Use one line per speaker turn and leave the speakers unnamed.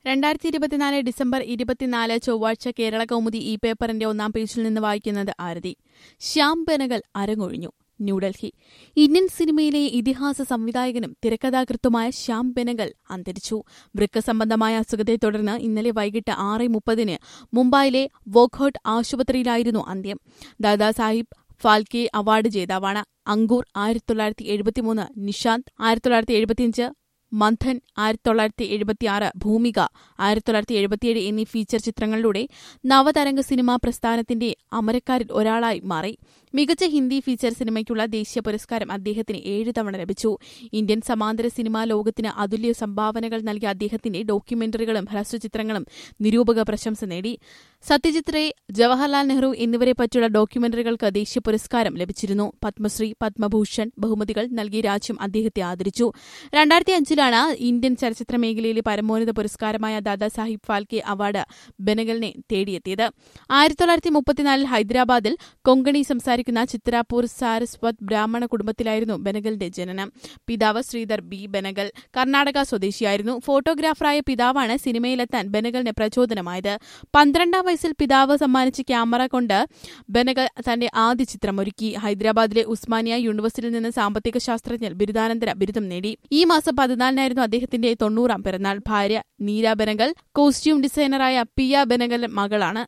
രണ്ടായിരത്തി ഇരുപത്തിനാല് ഡിസംബർ ഇരുപത്തിനാല് ചൊവ്വാഴ്ച കേരള കൗമുദി ഈ പേപ്പറിന്റെ ഒന്നാം പേജിൽ നിന്ന് വായിക്കുന്നത് ആരതി ശ്യാം ബെനഗൽ അരങ്ങൊഴിഞ്ഞു ന്യൂഡൽഹി ഇന്ത്യൻ സിനിമയിലെ ഇതിഹാസ സംവിധായകനും തിരക്കഥാകൃത്തുമായ ശ്യാം ബെനഗൽ അന്തരിച്ചു വൃക്ക സംബന്ധമായ അസുഖത്തെ തുടർന്ന് ഇന്നലെ വൈകിട്ട് ആറ് മുപ്പതിന് മുംബൈയിലെ വോഖോട്ട് ആശുപത്രിയിലായിരുന്നു അന്ത്യം ദാദാസാഹിബ് ഫാൽക്കെ അവാർഡ് ജേതാവാണ് അങ്കൂർ ആയിരത്തി തൊള്ളായിരത്തി എഴുപത്തിമൂന്ന് നിഷാന്ത് ആയിരത്തി തൊള്ളായിരത്തി എഴുപത്തിയഞ്ച് മന്ഥൻ ആയിരത്തി തൊള്ളായിരത്തി എഴുപത്തിയാറ് ഭൂമിക ആയിരത്തി തൊള്ളായിരത്തി എഴുപത്തിയേഴ് എന്നീ ഫീച്ചർ ചിത്രങ്ങളിലൂടെ നവതരംഗ സിനിമാ പ്രസ്ഥാനത്തിന്റെ അമരക്കാരിൽ ഒരാളായി മാറി മികച്ച ഹിന്ദി ഫീച്ചർ സിനിമയ്ക്കുള്ള ദേശീയ പുരസ്കാരം അദ്ദേഹത്തിന് ഏഴ് തവണ ലഭിച്ചു ഇന്ത്യൻ സമാന്തര സിനിമാ ലോകത്തിന് അതുല്യ സംഭാവനകൾ നൽകിയ അദ്ദേഹത്തിന്റെ ഡോക്യുമെന്ററികളും ഹ്രസ്വചിത്രങ്ങളും നിരൂപക പ്രശംസ നേടി സത്യജിത് റേ ജവഹർലാൽ നെഹ്റു എന്നിവരെ പറ്റിയുള്ള ഡോക്യുമെന്ററികൾക്ക് ദേശീയ പുരസ്കാരം ലഭിച്ചിരുന്നു പത്മശ്രീ പത്മഭൂഷൺ ബഹുമതികൾ നൽകി രാജ്യം അദ്ദേഹത്തെ ആദരിച്ചു രണ്ടായിരത്തി അഞ്ചിലാണ് ഇന്ത്യൻ ചലച്ചിത്ര മേഖലയിലെ പരമോന്നത പുരസ്കാരമായ ദാദാസാഹിബ് ഫാൽക്കെ അവാർഡ് ബെനഗലിനെ തേടിയെത്തിയത് ആയിരത്തി തൊള്ളായിരത്തി മുപ്പത്തിനാലിൽ ഹൈദരാബാദിൽ കൊങ്കണി സംസാരിക്കുന്ന ചിത്രാപൂർ സാരസ്വത് ബ്രാഹ്മണ കുടുംബത്തിലായിരുന്നു ബെനഗലിന്റെ ജനനം പിതാവ് ശ്രീധർ ബി ബെനഗൽ കർണാടക സ്വദേശിയായിരുന്നു ഫോട്ടോഗ്രാഫറായ പിതാവാണ് സിനിമയിലെത്താൻ ബെനഗലിന് പ്രചോദനമായത് പന്ത്രണ്ടാം വയസ്സിൽ പിതാവ് സമ്മാനിച്ച ക്യാമറ കൊണ്ട് ബെനഗൽ തന്റെ ആദ്യ ചിത്രം ഒരുക്കി ഹൈദരാബാദിലെ ഉസ്മാനിയ യൂണിവേഴ്സിറ്റിയിൽ നിന്ന് സാമ്പത്തിക ശാസ്ത്രജ്ഞർ ബിരുദാനന്തര ബിരുദം നേടി ഈ മാസം പതിനാലിനായിരുന്നു അദ്ദേഹത്തിന്റെ തൊണ്ണൂറാം പിറന്നാൾ ഭാര്യ നീര ബെനഗൽ കോസ്റ്റ്യൂം ഡിസൈനറായ പിയ ബെനഗൽ മകളാണ്